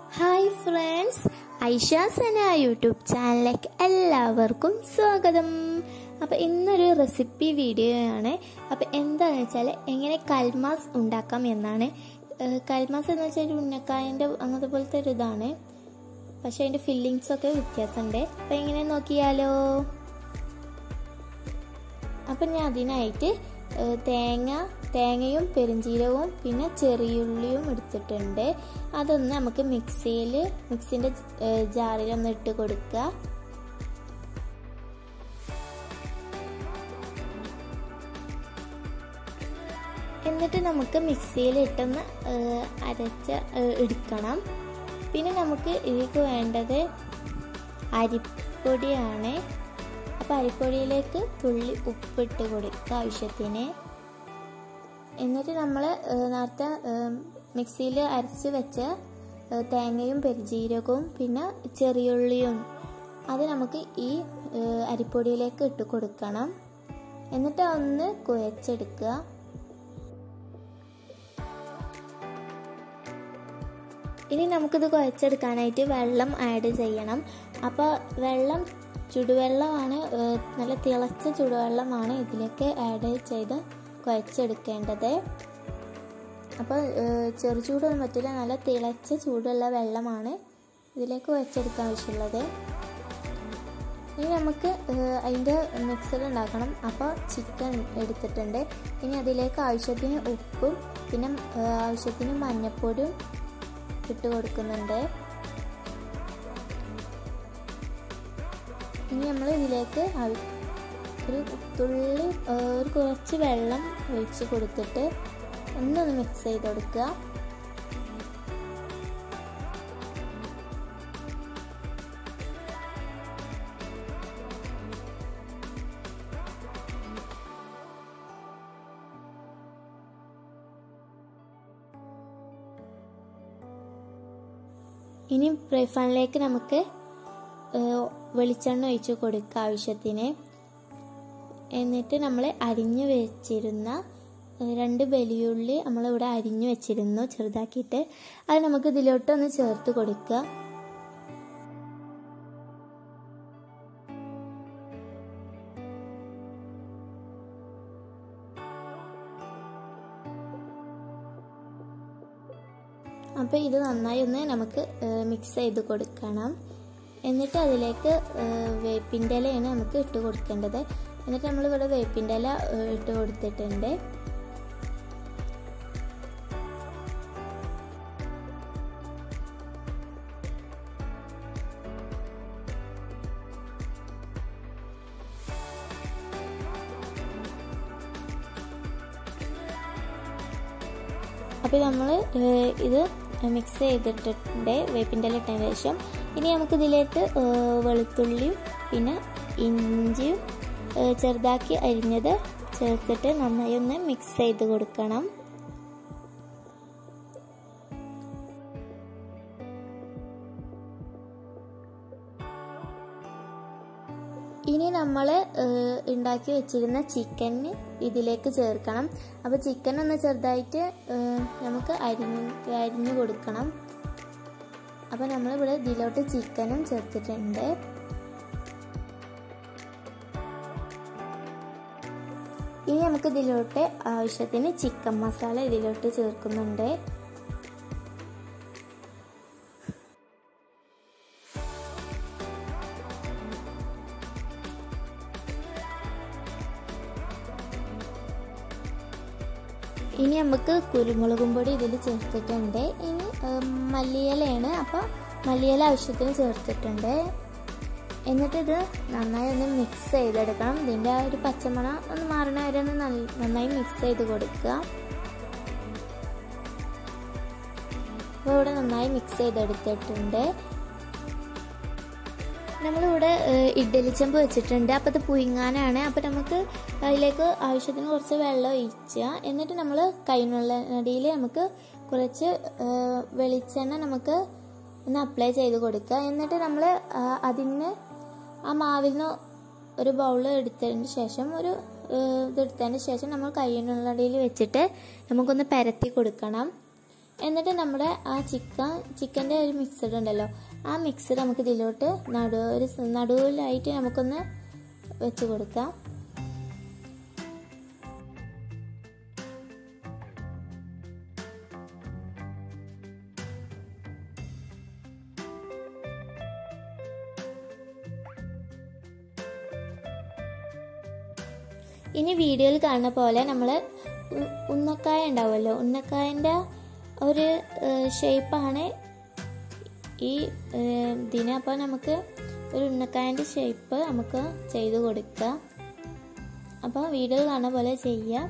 hi friends Aisha Sana YouTube ചാനലിലേക്ക് എല്ലാവർക്കും സ്വാഗതം അപ്പോൾ ഇന്നൊരു റെസിപ്പി വീഡിയോ ആണ് അപ്പോൾ എന്താണെന്ന് വെച്ചാൽ എങ്ങനെ കൽമാസ് ഉണ്ടാക്കാം എന്നാണ് ഏഹ് കൽമാസ് എന്ന് വെച്ചാൽ ഒരു ഉന്നക്കായൻ്റെ അങ്ങനത്തെ പോലത്തെ ഒരു ഇതാണ് പക്ഷെ അതിൻ്റെ ഫില്ലിങ്സ് ഒക്കെ വ്യത്യാസമുണ്ട് അപ്പോൾ എങ്ങനെ നോക്കിയാലോ അപ്പം ഞാൻ അതിനായിട്ട് ഏഹ് തേങ്ങ തേങ്ങയും പെരിഞ്ചീരകവും പിന്നെ ചെറിയുള്ളിയും എടുത്തിട്ടുണ്ട് അതൊന്ന് നമുക്ക് മിക്സിയിൽ മിക്സിൻ്റെ ജാറിലൊന്ന് ഇട്ട് കൊടുക്കുക എന്നിട്ട് നമുക്ക് മിക്സിയിൽ ഇട്ടൊന്ന് ഏഹ് അരച്ച് ഏഹ് എടുക്കണം പിന്നെ നമുക്ക് ഇതിലേക്ക് വേണ്ടത് അരിപ്പൊടിയാണ് അപ്പോൾ അരിപ്പൊടിയിലേക്ക് തുള്ളി ഉപ്പിട്ട് കൊടുക്കുക ആവശ്യത്തിന് എന്നിട്ട് നമ്മൾ നേരത്തെ മിക്സിയിൽ അരച്ച് വെച്ച ഏഹ് തേങ്ങയും പെരുജീരകവും പിന്നെ ചെറിയുള്ളിയും അത് നമുക്ക് ഈ ഏഹ് അരിപ്പൊടിയിലേക്ക് ഇട്ട് കൊടുക്കണം എന്നിട്ട് ഒന്ന് കുഴച്ചെടുക്കുക ഇനി നമുക്കിത് കുഴച്ചെടുക്കാനായിട്ട് വെള്ളം ആഡ് ചെയ്യണം അപ്പോൾ വെള്ളം ചുടുവെള്ളമാണ് ഏഹ് നല്ല തിളച്ച ചുടുവെള്ളമാണ് ഇതിലേക്ക് ആഡ് ചെയ്ത് കുഴച്ചെടുക്കേണ്ടത് അപ്പോൾ ചെറു ചൂടൊന്നും പറ്റില്ല നല്ല തിളച്ച ചൂടുള്ള വെള്ളമാണ് ഇതിലേക്ക് കുഴച്ചെടുക്കാൻ ആവശ്യമുള്ളത് ഇനി നമുക്ക് അതിൻ്റെ മിക്സർ ഉണ്ടാക്കണം അപ്പോൾ ചിക്കൻ എടുത്തിട്ടുണ്ട് ഇനി അതിലേക്ക് ആവശ്യത്തിന് ഉപ്പും പിന്നെ ആവശ്യത്തിന് മഞ്ഞൾപ്പൊടിയും ഇട്ട് കൊടുക്കുന്നുണ്ട് ഇനി നമ്മൾ ഇതിലേക്ക് ഒരു തുള്ളി ഒരു കുറച്ച് വെള്ളം ഒഴിച്ച് കൊടുത്തിട്ട് ഒന്നൊന്ന് മിക്സ് ചെയ്ത് കൊടുക്കുക ഇനി ഫ്രൈ പാനിലേക്ക് നമുക്ക് വെളിച്ചെണ്ണ ഒഴിച്ച് കൊടുക്കുക ആവശ്യത്തിന് എന്നിട്ട് നമ്മൾ അരിഞ്ഞു വെച്ചിരുന്ന രണ്ട് വലിയുള്ളി നമ്മളിവിടെ അരിഞ്ഞു വെച്ചിരുന്നു ചെറുതാക്കിയിട്ട് അത് നമുക്ക് ഇതിലോട്ടൊന്ന് ചേർത്ത് കൊടുക്കുക അപ്പോൾ ഇത് നന്നായി ഒന്ന് നമുക്ക് മിക്സ് ചെയ്ത് കൊടുക്കണം എന്നിട്ട് അതിലേക്ക് വേപ്പിൻ്റെ ഇലയാണ് നമുക്ക് ഇട്ട് കൊടുക്കേണ്ടത് എന്നിട്ട് നമ്മളിവിടെ വേപ്പിൻ്റെ ഇല ഇട്ട് കൊടുത്തിട്ടുണ്ട് അപ്പോൾ നമ്മൾ ഇത് മിക്സ് ചെയ്തിട്ടുണ്ട് വേപ്പിൻ്റെ ഇല ഇട്ടതിന് ശേഷം ഇനി നമുക്ക് ഇതിലേക്ക് വെളുത്തുള്ളിയും പിന്നെ ഇഞ്ചിയും ചെറുതാക്കി അരിഞ്ഞത് ചേർത്തിട്ട് നന്നായി ഒന്ന് മിക്സ് ചെയ്ത് കൊടുക്കണം ഇനി നമ്മൾ ഉണ്ടാക്കി വെച്ചിരുന്ന ചിക്കന് ഇതിലേക്ക് ചേർക്കണം അപ്പോൾ ചിക്കൻ ഒന്ന് ചെറുതായിട്ട് നമുക്ക് അരിഞ്ഞ് അരിഞ്ഞു കൊടുക്കണം അപ്പോൾ നമ്മളിവിടെ ഇതിലോട്ട് ചിക്കനും ചേർത്തിട്ടുണ്ട് ഇനി നമുക്ക് ഇതിലോട്ട് ആവശ്യത്തിന് ചിക്കൻ മസാല ഇതിലോട്ട് ചേർക്കുന്നുണ്ട് ഇനി നമുക്ക് കുരുമുളകും പൊടി ഇതിൽ ചേർത്തിട്ടുണ്ട് ഇനി മല്ലിയിലയാണ് അപ്പോൾ മല്ലിയില ആവശ്യത്തിന് ചേർത്തിട്ടുണ്ട് എന്നിട്ട് ഇത് നന്നായി ഒന്ന് മിക്സ് ചെയ്തെടുക്കണം ഇതിൻ്റെ ആ ഒരു പച്ചമണ ഒന്ന് മാറണ വരെ ഒന്ന് നന്നായി മിക്സ് ചെയ്ത് കൊടുക്കുക അപ്പോൾ ഇവിടെ നന്നായി മിക്സ് ചെയ്തെടുത്തിട്ടുണ്ട് നമ്മളിവിടെ ഇഡ്ഡലി ചെമ്പ് വെച്ചിട്ടുണ്ട് അപ്പോൾ അത് പുഴുങ്ങാനാണ് അപ്പോൾ നമുക്ക് അതിലേക്ക് ആവശ്യത്തിന് കുറച്ച് വെള്ളം ഒഴിക്കുക എന്നിട്ട് നമ്മൾ കൈനുള്ളടിയിൽ നമുക്ക് കുറച്ച് വെളിച്ചെണ്ണ നമുക്ക് ഒന്ന് അപ്ലൈ ചെയ്ത് കൊടുക്കുക എന്നിട്ട് നമ്മൾ അതിന് ആ മാവിൽ നിന്ന് ഒരു ബൗൾ എടുത്തതിന് ശേഷം ഒരു ഇതെടുത്തതിന് ശേഷം നമ്മൾ കൈനുള്ളടിയിൽ വെച്ചിട്ട് നമുക്കൊന്ന് പരത്തി കൊടുക്കണം എന്നിട്ട് നമ്മുടെ ആ ചിക്കൻ ചിക്കൻ്റെ ഒരു മിക്സഡ് ഉണ്ടല്ലോ ആ മിക്സഡ് നമുക്ക് ഇതിലോട്ട് നടു ഒരു നടുവിലായിട്ട് നമുക്കൊന്ന് വെച്ച് കൊടുക്കാം ഇനി വീഡിയോയിൽ കാണുന്ന പോലെ നമ്മൾ ഉന്നക്കായ ഉണ്ടാവുമല്ലോ ഉന്നക്കായൻ്റെ ഒരു ഷേപ്പാണ് ഈ ഇതിന് അപ്പോൾ നമുക്ക് ഒരു ഉന്നക്കായൻ്റെ ഷേപ്പ് നമുക്ക് ചെയ്ത് കൊടുക്കുക അപ്പോൾ വീഡിയോയിൽ കാണുന്ന പോലെ ചെയ്യുക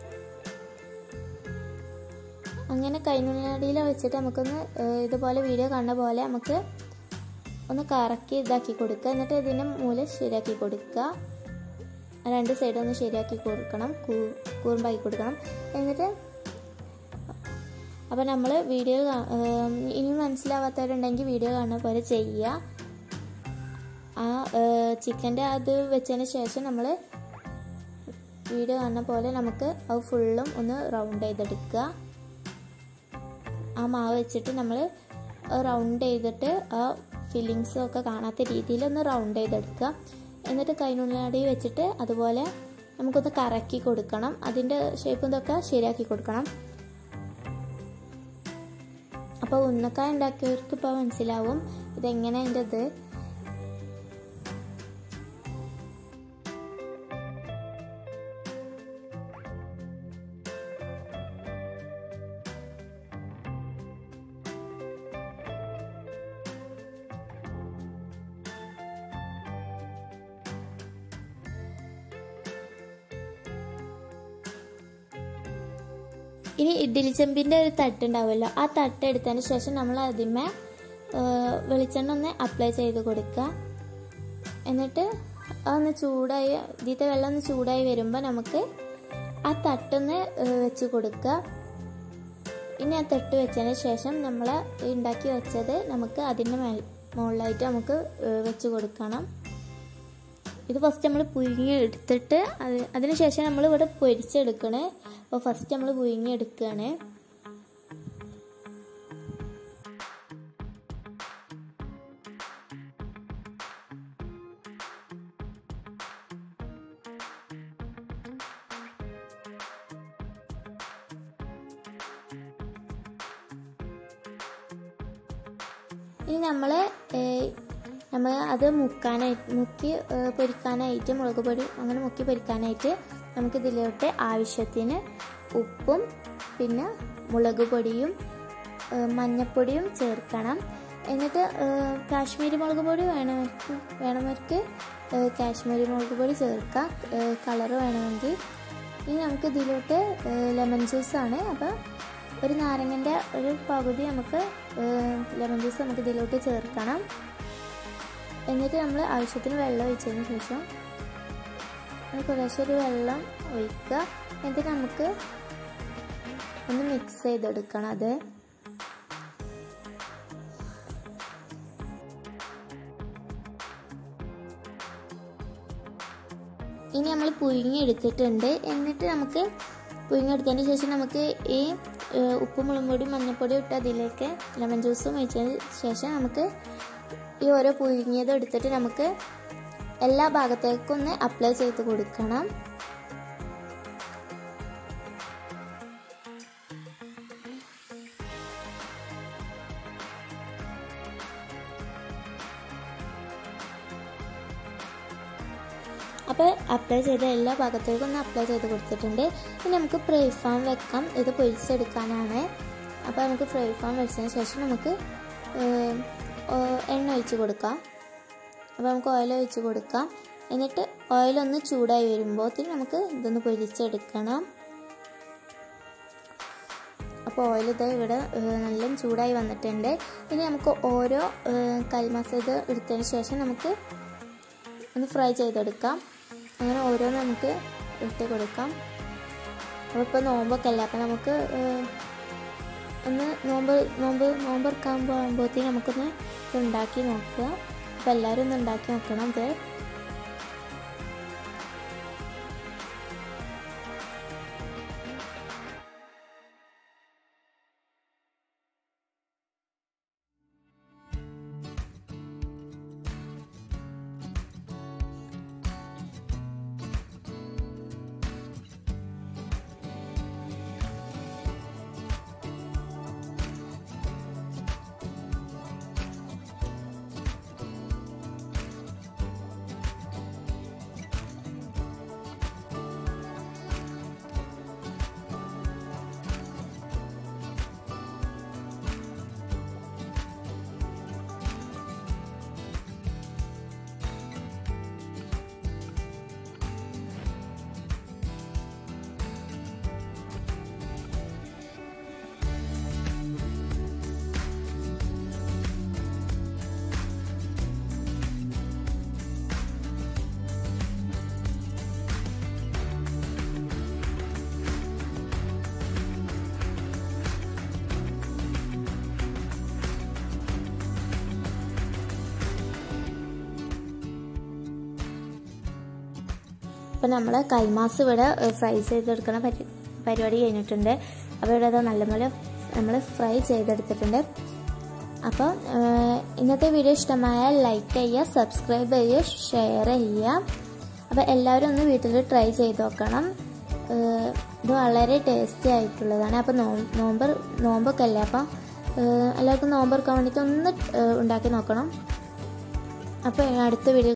അങ്ങനെ കൈനുള്ളടിയിൽ വെച്ചിട്ട് നമുക്കൊന്ന് ഇതുപോലെ വീഡിയോ കാണുന്ന പോലെ നമുക്ക് ഒന്ന് കറക്കി ഇതാക്കി കൊടുക്കുക എന്നിട്ട് ഇതിൻ്റെ മൂലം ശരിയാക്കി കൊടുക്കുക രണ്ട് സൈഡ് ഒന്ന് ശരിയാക്കി കൊടുക്കണം കൂർമ്പാക്കി കൊടുക്കണം എന്നിട്ട് അപ്പോൾ നമ്മൾ വീഡിയോ ഇനി മനസ്സിലാവാത്തവരുണ്ടെങ്കിൽ വീഡിയോ കാണുന്ന പോലെ ചെയ്യുക ആ ചിക്കൻ്റെ അത് വെച്ചതിന് ശേഷം നമ്മൾ വീഡിയോ കാണുന്ന പോലെ നമുക്ക് അത് ഫുള്ളും ഒന്ന് റൗണ്ട് ചെയ്തെടുക്കുക ആ മാവ് വെച്ചിട്ട് നമ്മൾ റൗണ്ട് ചെയ്തിട്ട് ആ ഫില്ലിങ്സും ഒക്കെ കാണാത്ത രീതിയിൽ ഒന്ന് റൗണ്ട് ചെയ്തെടുക്കുക എന്നിട്ട് കൈനുള്ളടി വെച്ചിട്ട് അതുപോലെ നമുക്കൊന്ന് കറക്കി കൊടുക്കണം അതിൻ്റെ ഷേപ്പ് ഇതൊക്കെ ശരിയാക്കി കൊടുക്കണം അപ്പോൾ ഉന്നക്കായ ഉണ്ടാക്കിയവർക്ക് ഇപ്പോൾ മനസ്സിലാവും ഇതെങ്ങനെ അതിൻ്റെ ഇത് ഇനി ഇഡ്ഡലി ചെമ്പിൻ്റെ ഒരു തട്ട് ഉണ്ടാവുമല്ലോ ആ തട്ട് എടുത്തതിന് ശേഷം നമ്മൾ അതിന്മേ വെളിച്ചെണ്ണ ഒന്ന് അപ്ലൈ ചെയ്ത് കൊടുക്കുക എന്നിട്ട് അതൊന്ന് ചൂടായി ഇതിത്തെ വെള്ളം ഒന്ന് ചൂടായി വരുമ്പോൾ നമുക്ക് ആ തട്ടൊന്ന് വെച്ച് കൊടുക്കുക ഇനി ആ തട്ട് വെച്ചതിന് ശേഷം നമ്മൾ ഉണ്ടാക്കി വെച്ചത് നമുക്ക് അതിൻ്റെ മേൽ മുകളിലായിട്ട് നമുക്ക് വെച്ച് കൊടുക്കണം ഇത് ഫസ്റ്റ് നമ്മൾ പുഴുങ്ങി എടുത്തിട്ട് അത് അതിനുശേഷം നമ്മൾ ഇവിടെ പൊരിച്ചെടുക്കണേ അപ്പോൾ ഫസ്റ്റ് നമ്മൾ പുഴുങ്ങി എടുക്കുകയാണ് ഇനി നമ്മൾ നമ്മൾ അത് മുക്കാനായിട്ട് മുക്കി പൊരിക്കാനായിട്ട് മുളക് പൊടി അങ്ങനെ മുക്കി പൊരിക്കാനായിട്ട് നമുക്ക് ഇതിലോട്ട് ആവശ്യത്തിന് ഉപ്പും പിന്നെ മുളക് പൊടിയും മഞ്ഞപ്പൊടിയും ചേർക്കണം എന്നിട്ട് കാശ്മീരി മുളക് പൊടി വേണവർക്ക് വേണവർക്ക് കാശ്മീരി മുളക് പൊടി ചേർക്കാം കളറ് വേണമെങ്കിൽ ഇനി നമുക്ക് ഇതിലോട്ട് ലെമൺ ജ്യൂസാണ് അപ്പോൾ ഒരു നാരങ്ങൻ്റെ ഒരു പകുതി നമുക്ക് ലെമൺ ജ്യൂസ് നമുക്ക് ഇതിലോട്ട് ചേർക്കണം എന്നിട്ട് നമ്മൾ ആവശ്യത്തിന് വെള്ളം ഒഴിച്ചതിന് ശേഷം കുറേശ്ശെ ഒരു വെള്ളം ഒഴിക്കുക എന്നിട്ട് നമുക്ക് ഒന്ന് മിക്സ് ചെയ്തെടുക്കണം അത് ഇനി നമ്മൾ പുഴുങ്ങി എടുത്തിട്ടുണ്ട് എന്നിട്ട് നമുക്ക് പുഴുങ്ങിയെടുത്തതിന് ശേഷം നമുക്ക് ഈ ഉപ്പും മുളകുപൊടി മഞ്ഞൾപ്പൊടി ഇട്ട് അതിലേക്ക് ലെമൺ ജ്യൂസും ഒഴിച്ചതിന് ശേഷം നമുക്ക് ഈ ഓരോ പുഴുങ്ങിയത് എടുത്തിട്ട് നമുക്ക് എല്ലാ ഭാഗത്തേക്കും ഒന്ന് അപ്ലൈ ചെയ്ത് കൊടുക്കണം അപ്പോൾ അപ്ലൈ ചെയ്ത എല്ലാ ഭാഗത്തേക്കും ഒന്ന് അപ്ലൈ ചെയ്ത് കൊടുത്തിട്ടുണ്ട് ഇനി നമുക്ക് ഫ്രൈ ഫാം വെക്കാം ഇത് പൊരിച്ചെടുക്കാനാണ് അപ്പോൾ നമുക്ക് ഫ്രൈ ഫാം വെച്ചതിന് ശേഷം നമുക്ക് എണ്ണ ഒഴിച്ച് കൊടുക്കാം അപ്പോൾ നമുക്ക് ഓയിൽ ഒഴിച്ച് കൊടുക്കാം എന്നിട്ട് ഓയിലൊന്ന് ചൂടായി വരുമ്പോഴത്തേന് നമുക്ക് ഇതൊന്ന് പൊരിച്ചെടുക്കണം അപ്പോൾ ഓയിൽ ഇത് ഇവിടെ നല്ല ചൂടായി വന്നിട്ടുണ്ട് ഇനി നമുക്ക് ഓരോ കൽമസ ഇത് എടുത്തതിന് ശേഷം നമുക്ക് ഒന്ന് ഫ്രൈ ചെയ്തെടുക്കാം അങ്ങനെ ഓരോന്ന് നമുക്ക് ഇട്ട് കൊടുക്കാം അപ്പോൾ ഇപ്പോൾ നോമ്പൊക്കെ അല്ല അപ്പോൾ നമുക്ക് ഒന്ന് നോമ്പ് നോമ്പ് നോമ്പെടുക്കാൻ പോകുമ്പോഴത്തേക്കും നമുക്കൊന്ന് ഉണ്ടാക്കി നോക്കുക അപ്പോൾ എല്ലാവരും ഒന്ന് ഉണ്ടാക്കി നോക്കണം ഇത് അപ്പോൾ നമ്മൾ കൽമാസ് ഇവിടെ ഫ്രൈ ചെയ്തെടുക്കണ പരി പരിപാടി കഴിഞ്ഞിട്ടുണ്ട് അപ്പോൾ ഇവിടെ അത് നല്ലപോലെ നമ്മൾ ഫ്രൈ ചെയ്തെടുത്തിട്ടുണ്ട് അപ്പോൾ ഇന്നത്തെ വീഡിയോ ഇഷ്ടമായാൽ ലൈക്ക് ചെയ്യുക സബ്സ്ക്രൈബ് ചെയ്യുക ഷെയർ ചെയ്യുക അപ്പോൾ എല്ലാവരും ഒന്ന് വീട്ടിൽ ട്രൈ ചെയ്ത് നോക്കണം ഇത് വളരെ ടേസ്റ്റി ആയിട്ടുള്ളതാണ് അപ്പോൾ നോമ്പ് നോമ്പൊക്കെ അല്ലേ അപ്പോൾ എല്ലാവർക്കും നോമ്പെടുക്കാൻ വേണ്ടിയിട്ട് ഒന്ന് ഉണ്ടാക്കി നോക്കണം അപ്പോൾ അടുത്ത വീഡിയോ